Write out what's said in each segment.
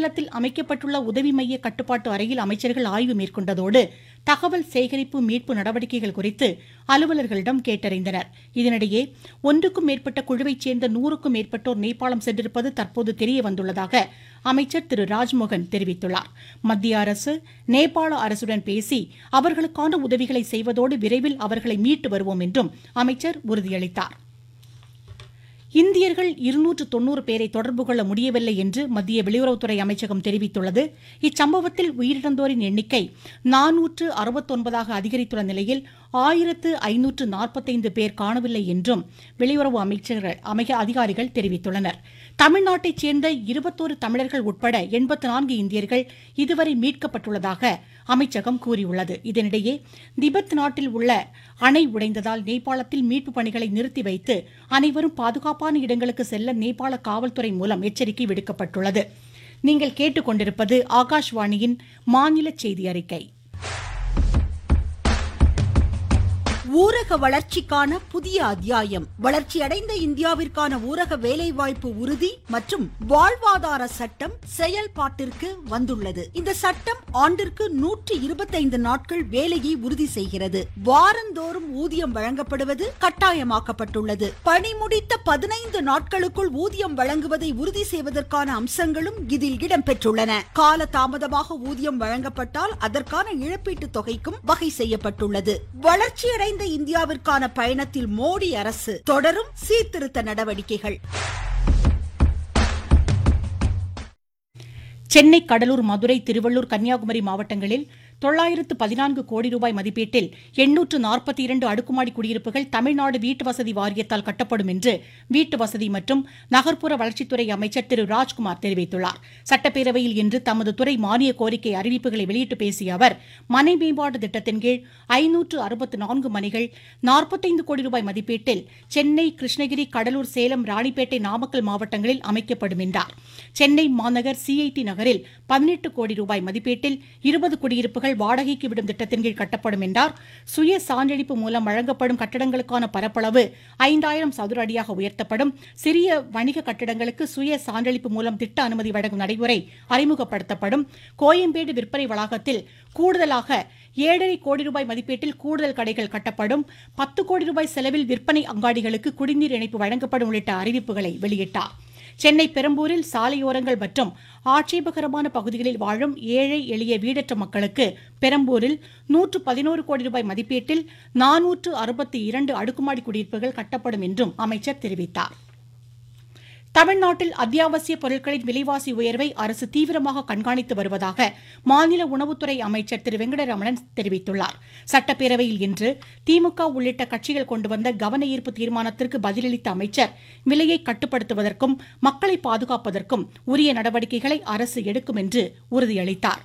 மாநிலத்தில் அமைக்கப்பட்டுள்ள உதவி மைய கட்டுப்பாட்டு அறையில் அமைச்சர்கள் ஆய்வு மேற்கொண்டதோடு தகவல் சேகரிப்பு மீட்பு நடவடிக்கைகள் குறித்து அலுவலர்களிடம் கேட்டறிந்தனர் இதனிடையே ஒன்றுக்கும் மேற்பட்ட குழுவைச் சேர்ந்த நூறுக்கும் மேற்பட்டோர் நேபாளம் சென்றிருப்பது தற்போது தெரிய வந்துள்ளதாக அமைச்சர் திரு ராஜ்மோகன் தெரிவித்துள்ளார் மத்திய அரசு நேபாள அரசுடன் பேசி அவர்களுக்கான உதவிகளை செய்வதோடு விரைவில் அவர்களை மீட்டு வருவோம் என்றும் அமைச்சர் உறுதியளித்தார் இந்தியர்கள் இருநூற்று தொன்னூறு பேரை தொடர்பு கொள்ள முடியவில்லை என்று மத்திய வெளியுறவுத்துறை அமைச்சகம் தெரிவித்துள்ளது இச்சம்பவத்தில் உயிரிழந்தோரின் எண்ணிக்கை நானூற்று அறுபத்தொன்பதாக அதிகரித்துள்ள நிலையில் ஆயிரத்து ஐநூற்று நாற்பத்தைந்து பேர் காணவில்லை என்றும் வெளியுறவு அமைச்சர்கள் அமைக அதிகாரிகள் தெரிவித்துள்ளனர் தமிழ்நாட்டைச் சேர்ந்த இருபத்தோரு தமிழர்கள் உட்பட எண்பத்து நான்கு இந்தியர்கள் இதுவரை மீட்கப்பட்டுள்ளதாக அமைச்சகம் கூறியுள்ளது இதனிடையே திபெத் நாட்டில் உள்ள அணை உடைந்ததால் நேபாளத்தில் மீட்பு பணிகளை நிறுத்தி வைத்து அனைவரும் பாதுகாப்பான இடங்களுக்கு செல்ல நேபாள காவல்துறை மூலம் எச்சரிக்கை விடுக்கப்பட்டுள்ளது நீங்கள் கேட்டுக்கொண்டிருப்பது ஆகாஷ்வாணியின் மாநில செய்தி அறிக்கை ஊரக வளர்ச்சிக்கான புதிய அத்தியாயம் வளர்ச்சியடைந்த இந்தியாவிற்கான ஊரக வேலைவாய்ப்பு உறுதி மற்றும் வாழ்வாதார சட்டம் செயல்பாட்டிற்கு வந்துள்ளது இந்த சட்டம் ஆண்டிற்கு நூற்றி இருபத்தைந்து நாட்கள் வேலையை உறுதி செய்கிறது வாரந்தோறும் ஊதியம் வழங்கப்படுவது கட்டாயமாக்கப்பட்டுள்ளது பணி முடித்த பதினைந்து நாட்களுக்குள் ஊதியம் வழங்குவதை உறுதி செய்வதற்கான அம்சங்களும் இதில் இடம்பெற்றுள்ளன கால தாமதமாக ஊதியம் வழங்கப்பட்டால் அதற்கான இழப்பீட்டுத் தொகைக்கும் வகை செய்யப்பட்டுள்ளது வளர்ச்சியடைந்த இந்தியாவிற்கான பயணத்தில் மோடி அரசு தொடரும் சீர்திருத்த நடவடிக்கைகள் சென்னை கடலூர் மதுரை திருவள்ளூர் கன்னியாகுமரி மாவட்டங்களில் தொள்ளாயிரத்து பதினான்கு கோடி ரூபாய் மதிப்பீட்டில் எண்ணூற்று நாற்பத்தி இரண்டு அடுக்குமாடி குடியிருப்புகள் தமிழ்நாடு வீட்டு வசதி வாரியத்தால் கட்டப்படும் என்று வீட்டு வசதி மற்றும் நகர்ப்புற வளர்ச்சித்துறை அமைச்சர் திரு ராஜ்குமார் தெரிவித்துள்ளார் சட்டப்பேரவையில் இன்று தமது துறை மானிய கோரிக்கை அறிவிப்புகளை வெளியிட்டு பேசிய அவர் மனை மேம்பாட்டு திட்டத்தின் கீழ் ஐநூற்று அறுபத்து நான்கு மனைகள் நாற்பத்தைந்து கோடி ரூபாய் மதிப்பீட்டில் சென்னை கிருஷ்ணகிரி கடலூர் சேலம் ராணிப்பேட்டை நாமக்கல் மாவட்டங்களில் அமைக்கப்படும் என்றார் சென்னை மாநகர் சிஐடி நகரில் பதினெட்டு கோடி ரூபாய் மதிப்பீட்டில் இருபது குடியிருப்புகள் வாடகைக்கு விடும் திட்டத்தின் கீழ் கட்டப்படும் என்றார் சுய சான்றளிப்பு மூலம் வழங்கப்படும் கட்டடங்களுக்கான பரப்பளவு ஐந்தாயிரம் சதுர அடியாக உயர்த்தப்படும் சிறிய வணிக கட்டடங்களுக்கு சுய சான்றளிப்பு மூலம் திட்ட அனுமதி வழங்கும் நடைமுறை அறிமுகப்படுத்தப்படும் கோயம்பேடு விற்பனை வளாகத்தில் கூடுதலாக ஏழரை கோடி ரூபாய் மதிப்பீட்டில் கூடுதல் கடைகள் கட்டப்படும் பத்து கோடி ரூபாய் செலவில் விற்பனை அங்காடிகளுக்கு குடிநீர் இணைப்பு வழங்கப்படும் உள்ளிட்ட அறிவிப்புகளை வெளியிட்டார் சென்னை பெரம்பூரில் சாலையோரங்கள் மற்றும் ஆட்சேபகரமான பகுதிகளில் வாழும் ஏழை எளிய வீடற்ற மக்களுக்கு பெரம்பூரில் நூற்று பதினோரு கோடி ரூபாய் மதிப்பீட்டில் நானூற்று அறுபத்தி இரண்டு அடுக்குமாடி குடியிருப்புகள் கட்டப்படும் என்றும் அமைச்சர் தெரிவித்தார் தமிழ்நாட்டில் அத்தியாவசிய பொருட்களின் விலைவாசி உயர்வை அரசு தீவிரமாக கண்காணித்து வருவதாக மாநில உணவுத்துறை அமைச்சர் திரு வெங்கடரமணன் தெரிவித்துள்ளார் சட்டப்பேரவையில் இன்று திமுக உள்ளிட்ட கட்சிகள் கொண்டு வந்த கவன ஈர்ப்பு தீர்மானத்திற்கு பதிலளித்த அமைச்சர் விலையை கட்டுப்படுத்துவதற்கும் மக்களை பாதுகாப்பதற்கும் உரிய நடவடிக்கைகளை அரசு எடுக்கும் என்று உறுதியளித்தார்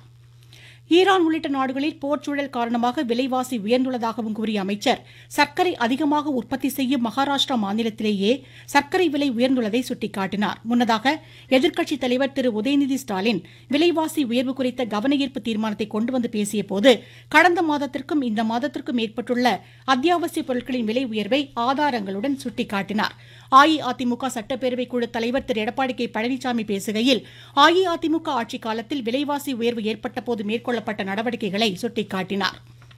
ஈரான் உள்ளிட்ட நாடுகளில் போர்ச்சூழல் காரணமாக விலைவாசி உயர்ந்துள்ளதாகவும் கூறிய அமைச்சர் சர்க்கரை அதிகமாக உற்பத்தி செய்யும் மகாராஷ்டிரா மாநிலத்திலேயே சர்க்கரை விலை உயர்ந்துள்ளதை சுட்டிக்காட்டினார் முன்னதாக எதிர்க்கட்சித் தலைவர் திரு உதயநிதி ஸ்டாலின் விலைவாசி உயர்வு குறித்த கவனஈர்ப்பு தீர்மானத்தை கொண்டு வந்து பேசிய போது கடந்த மாதத்திற்கும் இந்த மாதத்திற்கும் ஏற்பட்டுள்ள அத்தியாவசிய பொருட்களின் விலை உயர்வை ஆதாரங்களுடன் சுட்டிக்காட்டினார் அஇஅதிமுக சட்டப்பேரவை குழு தலைவர் திரு எடப்பாடி கே பழனிசாமி பேசுகையில் அஇஅதிமுக ஆட்சிக் காலத்தில் விலைவாசி உயர்வு ஏற்பட்ட போது மேற்கொள்ளப்பட்ட நடவடிக்கைகளை சுட்டிக்காட்டினார்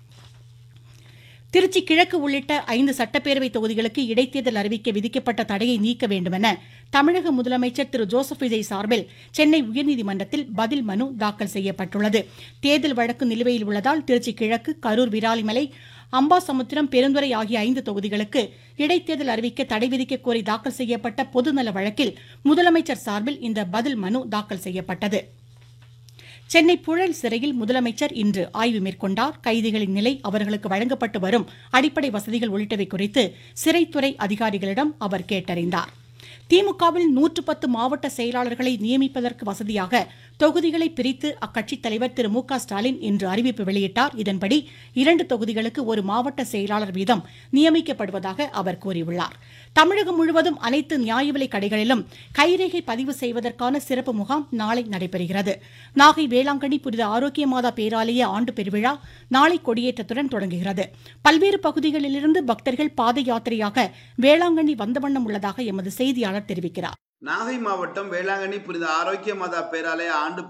திருச்சி கிழக்கு உள்ளிட்ட ஐந்து சட்டப்பேரவை தொகுதிகளுக்கு இடைத்தேர்தல் அறிவிக்க விதிக்கப்பட்ட தடையை நீக்க வேண்டுமென தமிழக முதலமைச்சர் திரு ஜோசப் விஜய் சார்பில் சென்னை உயர்நீதிமன்றத்தில் பதில் மனு தாக்கல் செய்யப்பட்டுள்ளது தேர்தல் வழக்கு நிலுவையில் உள்ளதால் திருச்சி கிழக்கு கரூர் விராலிமலை அம்பாசமுத்திரம் பெருந்துறை ஆகிய ஐந்து தொகுதிகளுக்கு இடைத்தேர்தல் அறிவிக்க தடை விதிக்க கோரி தாக்கல் செய்யப்பட்ட பொதுநல வழக்கில் முதலமைச்சர் சார்பில் இந்த பதில் மனு தாக்கல் செய்யப்பட்டது சென்னை புழல் சிறையில் முதலமைச்சர் இன்று ஆய்வு மேற்கொண்டார் கைதிகளின் நிலை அவர்களுக்கு வழங்கப்பட்டு வரும் அடிப்படை வசதிகள் உள்ளிட்டவை குறித்து சிறைத்துறை அதிகாரிகளிடம் அவர் கேட்டறிந்தார் திமுகவில் நூற்று பத்து மாவட்ட செயலாளர்களை நியமிப்பதற்கு வசதியாக தொகுதிகளை பிரித்து அக்கட்சித் தலைவர் திரு மு க ஸ்டாலின் இன்று அறிவிப்பு வெளியிட்டார் இதன்படி இரண்டு தொகுதிகளுக்கு ஒரு மாவட்ட செயலாளர் வீதம் நியமிக்கப்படுவதாக அவர் கூறியுள்ளார் தமிழகம் முழுவதும் அனைத்து நியாய விலைக் கடைகளிலும் கைரேகை பதிவு செய்வதற்கான சிறப்பு முகாம் நாளை நடைபெறுகிறது நாகை வேளாங்கண்ணி புனித ஆரோக்கிய மாதா பேராலய ஆண்டு பெருவிழா நாளை கொடியேற்றத்துடன் தொடங்குகிறது பல்வேறு பகுதிகளிலிருந்து பக்தர்கள் பாத யாத்திரையாக வேளாங்கண்ணி வந்த வண்ணம் உள்ளதாக எமது செய்தியாளர் தெரிவிக்கிறார் நாகை மாவட்டம் வேளாங்கண்ணி புனித ஆரோக்கிய மாதா பேராலய ஆண்டு